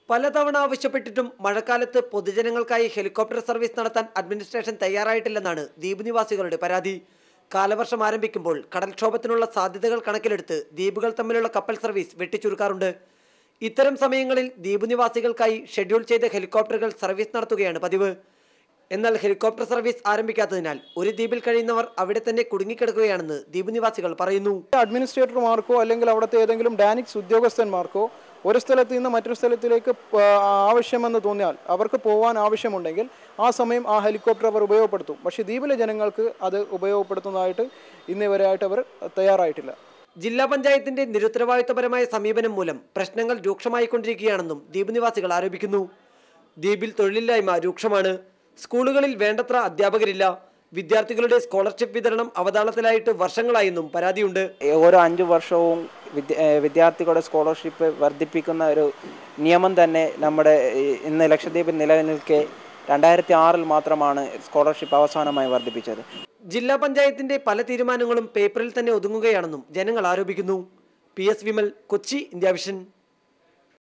പലതവണ ആവശ്യപ്പെട്ടിട്ടും മഴക്കാലത്ത് പൊതുജനങ്ങൾക്കായി ഹെലികോപ്റ്റർ സർവീസ് നടത്താൻ അഡ്മിനിസ്ട്രേഷൻ തയ്യാറായിട്ടില്ലെന്നാണ് ദ്വീപ് നിവാസികളുടെ പരാതി കാലവർഷം ആരംഭിക്കുമ്പോൾ കടൽക്ഷോഭത്തിനുള്ള സാധ്യതകൾ കണക്കിലെടുത്ത് ദ്വീപുകൾ തമ്മിലുള്ള കപ്പൽ സർവീസ് വെട്ടിച്ചുരുക്കാറുണ്ട് ഇത്തരം സമയങ്ങളിൽ ദ്വീപ് നിവാസികൾക്കായി ഷെഡ്യൂൾ ചെയ്ത ഹെലികോപ്റ്ററുകൾ സർവീസ് നടത്തുകയാണ് പതിവ് എന്നാൽ ഹെലികോപ്റ്റർ സർവീസ് ആരംഭിക്കാത്തതിനാൽ ഒരു ദ്വീപിൽ കഴിയുന്നവർ അവിടെ തന്നെ കുടുങ്ങിക്കിടക്കുകയാണെന്ന് ദ്വീപ് നിവാസികൾ പറയുന്നു അഡ്മിനിസ്ട്രേറ്റർമാർക്കോ അല്ലെങ്കിൽ അവിടുത്തെ ഏതെങ്കിലും ഡാനിക്സ് ഉദ്യോഗസ്ഥന്മാർക്കോ ഒരു സ്ഥലത്ത് നിന്ന് മറ്റൊരു സ്ഥലത്തിലേക്ക് പ- ആവശ്യമെന്ന് തോന്നിയാൽ അവർക്ക് പോകാൻ ആവശ്യമുണ്ടെങ്കിൽ ആ സമയം ആ ഹെലികോപ്റ്റർ അവർ ഉപയോഗപ്പെടുത്തും പക്ഷേ ദ്വീപിലെ ജനങ്ങൾക്ക് അത് ഉപയോഗപ്പെടുത്തുന്നതായിട്ട് ഇന്നേ വരെയായിട്ട് അവർ തയ്യാറായിട്ടില്ല ജില്ലാ പഞ്ചായത്തിന്റെ നിരുത്തരവാദിത്വപരമായ സമീപനം മൂലം പ്രശ്നങ്ങൾ രൂക്ഷമായിക്കൊണ്ടിരിക്കുകയാണെന്നും ദ്വീപ് നിവാസികൾ ആരോപിക്കുന്നു ദ്വീപിൽ തൊഴിലില്ലായ്മ രൂക്ഷമാണ് സ്കൂളുകളിൽ വേണ്ടത്ര അധ്യാപകരില്ല വിദ്യാർത്ഥികളുടെ സ്കോളർഷിപ്പ് വിതരണം അവതാളത്തിലായിട്ട് വർഷങ്ങളായെന്നും പരാതിയുണ്ട് ഓരോ അഞ്ച് വർഷവും വിദ്യ ഏഹ് വിദ്യാർത്ഥികളുടെ സ്കോളർഷിപ്പ് വർദ്ധിപ്പിക്കുന്ന ഒരു നിയമം തന്നെ നമ്മുടെ ഈ ഇന്ന് ലക്ഷദ്വീപിൽ നിലനിൽക്കെ രണ്ടായിരത്തി ആറിൽ മാത്രമാണ് സ്കോളർഷിപ്പ് അവസാനമായി വർദ്ധിപ്പിച്ചത് ജില്ലാ പഞ്ചായത്തിന്റെ പല തീരുമാനങ്ങളും പേപ്പറിൽ തന്നെ ഒതുങ്ങുകയാണെന്നും ജനങ്ങൾ ആരോപിക്കുന്നു P S Vimal Kochi India vision